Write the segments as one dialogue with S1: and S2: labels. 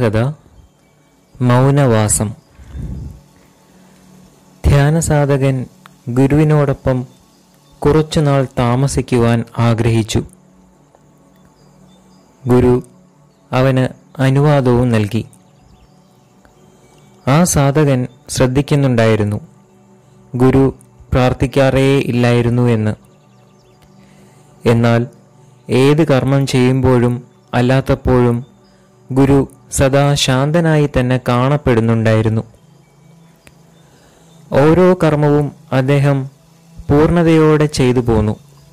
S1: ഏകാഗ്രത മൗനവാസം ധ്യാനസാധകൻ ഗുരുവിനോടൊപ്പം കുറച്ചുനാൾ താമസിക്കുവാൻ ആഗ്രഹിച്ചു ഗുരു അവന് അനുവാദവും നൽകി ആ സാധകൻ ശ്രദ്ധിക്കുന്നുണ്ടായിരുന്നു ഗുരു പ്രാർത്ഥിക്കാറേ ഇല്ലായിരുന്നു എന്ന് എന്നാൽ ഏത് കർമ്മം ചെയ്യുമ്പോഴും അല്ലാത്തപ്പോഴും ഗുരു സദാ ശാന്തനായി തന്നെ കാണപ്പെടുന്നുണ്ടായിരുന്നു ഓരോ കർമ്മവും അദ്ദേഹം പൂർണ്ണതയോടെ ചെയ്തു പോന്നു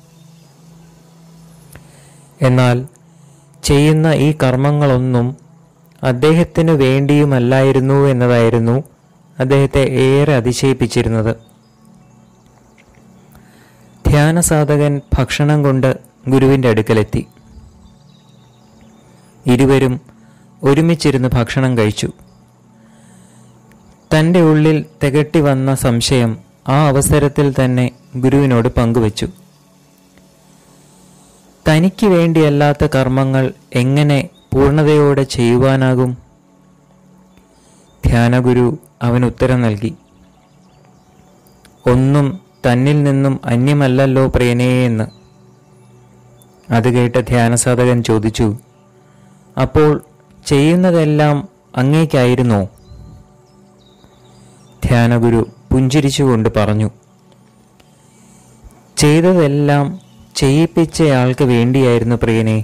S1: എന്നാൽ ചെയ്യുന്ന ഈ കർമ്മങ്ങളൊന്നും അദ്ദേഹത്തിനു വേണ്ടിയുമല്ലായിരുന്നു എന്നതായിരുന്നു അദ്ദേഹത്തെ ഏറെ അതിശയിപ്പിച്ചിരുന്നത് ധ്യാനസാധകൻ ഭക്ഷണം കൊണ്ട് ഗുരുവിൻ്റെ അടുക്കലെത്തി ഇരുവരും ഒരുമിച്ചിരുന്ന് ഭക്ഷണം കഴിച്ചു തൻ്റെ ഉള്ളിൽ തികട്ടി വന്ന സംശയം ആ അവസരത്തിൽ തന്നെ ഗുരുവിനോട് പങ്കുവച്ചു തനിക്ക് വേണ്ടിയല്ലാത്ത കർമ്മങ്ങൾ എങ്ങനെ പൂർണ്ണതയോടെ ചെയ്യുവാനാകും ധ്യാനഗുരു അവൻ ഉത്തരം നൽകി ഒന്നും തന്നിൽ നിന്നും അന്യമല്ലല്ലോ പ്രിയനേ എന്ന് അത് കേട്ട ധ്യാനസാധകൻ ചോദിച്ചു അപ്പോൾ ചെയ്യുന്നതെല്ലാം അങ്ങേക്കായിരുന്നോ ധ്യാനഗുരു പുഞ്ചിരിച്ചുകൊണ്ട് പറഞ്ഞു ചെയ്തതെല്ലാം ചെയ്യിപ്പിച്ചയാൾക്ക് വേണ്ടിയായിരുന്നു പ്രിയനെ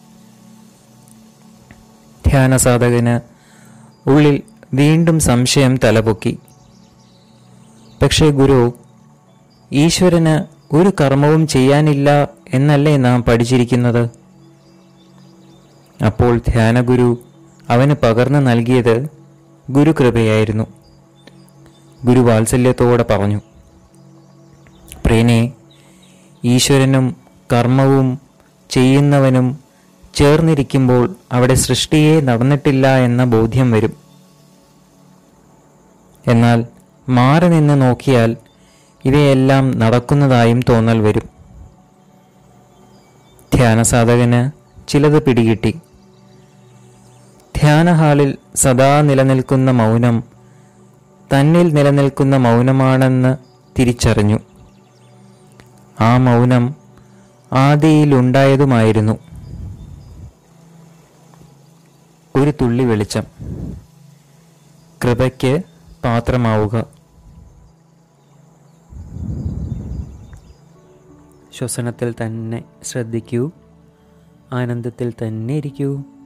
S1: ധ്യാനസാധകന് ഉള്ളിൽ വീണ്ടും സംശയം തലപൊക്കി പക്ഷേ ഗുരു ഈശ്വരന് ഒരു കർമ്മവും ചെയ്യാനില്ല എന്നല്ലേ നാം പഠിച്ചിരിക്കുന്നത് അപ്പോൾ ധ്യാനഗുരു അവന് പകർന്നു നൽകിയത് ഗുരുകൃപയായിരുന്നു ഗുരു വാത്സല്യത്തോടെ പറഞ്ഞു പ്രിയനെ ഈശ്വരനും കർമ്മവും ചെയ്യുന്നവനും ചേർന്നിരിക്കുമ്പോൾ അവിടെ സൃഷ്ടിയെ നടന്നിട്ടില്ല എന്ന ബോധ്യം വരും എന്നാൽ മാറി നിന്ന് നോക്കിയാൽ ഇവയെല്ലാം നടക്കുന്നതായും തോന്നൽ വരും ധ്യാനസാധകന് ചിലത് പിടികിട്ടി ധ്യാനഹാളിൽ സദാ നിലനിൽക്കുന്ന മൗനം തന്നിൽ നിലനിൽക്കുന്ന മൗനമാണെന്ന് തിരിച്ചറിഞ്ഞു ആ മൗനം ആദിയിലുണ്ടായതുമായിരുന്നു ഒരു തുള്ളി വെളിച്ചം കൃപയ്ക്ക് പാത്രമാവുക ശ്വസനത്തിൽ തന്നെ ശ്രദ്ധിക്കൂ ആനന്ദത്തിൽ തന്നെ ഇരിക്കൂ